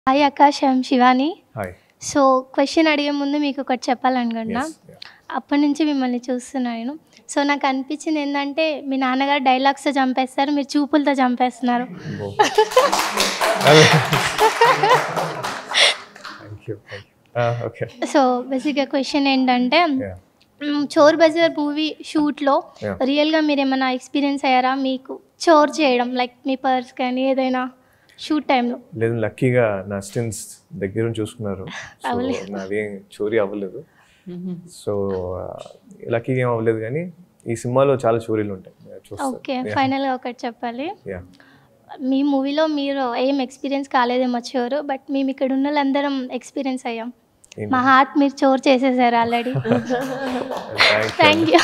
Hi Akash I'm Shivani hi so question అడిగే ముందు మీకు ఒకటి చెప్పాలనుకుంటున్నా అప్పటి నుంచి మిమ్మల్ని చూస్తున్నా నేను సో నాకు అనిపించింది ఏంటంటే మీ నాన్నగారు డైలాగ్స్తో చంపేస్తారు మీరు చూపులతో చంపేస్తున్నారు థ్యాంక్ యూ ఓకే సో బేసిక్గా క్వశ్చన్ ఏంటంటే మ్, చోర్ బజార్ మూవీ షూట్లో Yeah. రియల్గా మీరు ఏమైనా ఎక్స్పీరియన్స్ అయ్యారా మీకు చోర్ చేయడం లైక్ మీ పర్స్ కానీ ఏదైనా షూట్ టైంలో లేదు లక్కీగా నా స్టెన్స్ దగ్గర నుంచి చూసుకున్నారు సో అవ్వలేదు. నాదేం చోరీ అవ్వలేదు సో లక్కీగా ఏం అవ్వలేదు కానీ ఈ సినిమాలో చాలా చోరీలు ఉంటాయి ఓకే ఫైనల్గా ఒకటి చెప్పాలి యా మీ మూవీలో మీరు ఏం ఎక్స్పీరియన్స్ కాలేదేమో చోరు బట్ మేము ఇక్కడ ఉన్న వాళ్ళందరం ఎక్స్పీరియన్స్ అయ్యాం మా హార్ట్ మీరు చోర్ చేసేసారు already thank you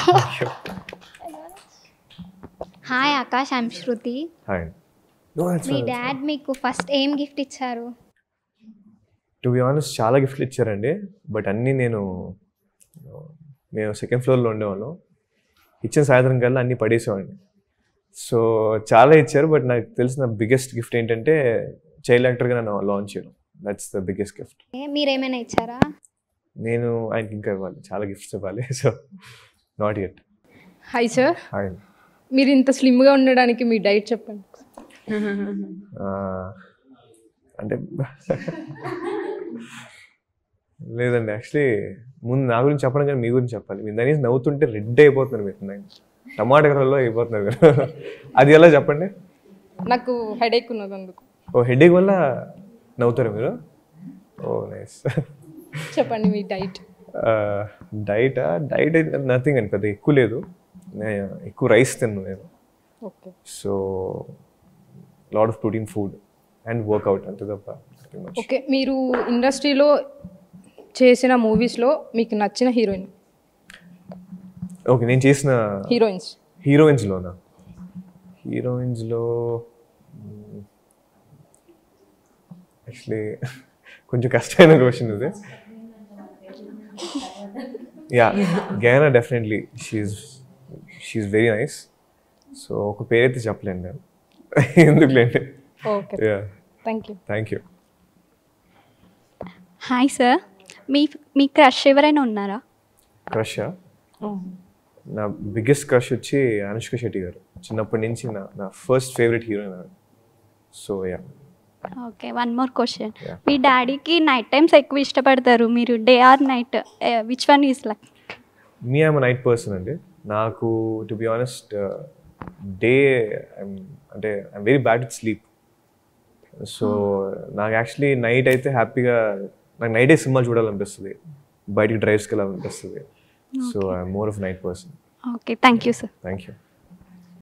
hi Akash I'm Shruti hi మీ డాడ్ మీకు ఫస్ట్ ఏం గిఫ్ట్ ఇచ్చారు టు బి ఆనెస్ట్ చాలా గిఫ్ట్లు ఇచ్చారండి బట్ అన్నీ నేను మేము సెకండ్ ఫ్లోర్లో ఉండేవాళ్ళం ఇచ్చిన సాయంత్రం కల్లా అన్నీ పడేసేవాడిని సో చాలా ఇచ్చారు బట్ నాకు తెలిసిన బిగ్గెస్ట్ గిఫ్ట్ ఏంటంటే చైల్డ్ యాక్టర్గా నన్ను లాంచ్ చేయడం దట్స్ ద బిగ్గెస్ట్ గిఫ్ట్ ఏ, మీరేమైనా ఇచ్చారా నేను ఆయనకి ఇంకా ఇవ్వాలి చాలా గిఫ్ట్స్ ఇవ్వాలి so not at hi sir hi మీరు ఇంత స్లిమ్గా ఉండడానికి మీ డైట్ చెప్పండి అంటే లేదండి యాక్చువల్లీ ముందు నా గురించి చెప్పడం కానీ మీ గురించి చెప్పాలి మీరు దాని నవ్వుతుంటే రెడ్ అయిపోతున్నారు మీరు నేను టమాటా కలర్లో అయిపోతున్నారు మీరు అది ఎలా చెప్పండి నాకు హెడేక్ ఉన్నది అందుకు ఓ హెడేక్ వల్ల నవ్వుతారా మీరు ఓ నైస్ చెప్పండి మీ డైట్ డైట్ డైట్ నథింగ్ అని పెద్ద ఎక్కువ లేదు నేను ఎక్కువ రైస్ తిన్నాను నేను okay so lot of protein food and workout అంతే తప్ప pretty much. ఓకే మీరు ఇండస్ట్రీలో చేసిన మూవీస్లో మీకు నచ్చిన హీరోయిన్ ఓకే నేను చేసిన హీరోయిన్స్ హీరోయిన్స్లోనా హీరోయిన్స్లో యాక్చువల్లీ కొంచెం కష్టమైన క్వశ్చన్ ఇది యా గైనా definitely she she very nice so ఒక పేరైతే చెప్పలేను నేను ఎందుకులేండి okay yeah thank you thank you hi sir మీ మీ క్రష్ ఎవరైనా ఉన్నారా క్రష్ నా బిగ్గెస్ట్ క్రష్ వచ్చి అనుష్క శెట్టి గారు చిన్నప్పటి నుంచి నా నా first favourite heroine so yeah okay one more question Yeah. మీ డాడీకి నైట్ టైమ్స్ ఎక్కువ ఇష్టపడతారు మీరు day or night which one is like మీ ఐమ్ నైట్ పర్సన్ అండి నాకు టు బి ఆనెస్ట్ డే అంటే I'm very bad with sleep so నాకు యాక్చువల్లీ నైట్ అయితే హ్యాపీగా నాకు నైటే సినిమాలు చూడాలనిపిస్తుంది బయటికి డ్రైవ్స్కి వెళ్ళాలనిపిస్తుంది so I'm more of night person okay thank you sir thank you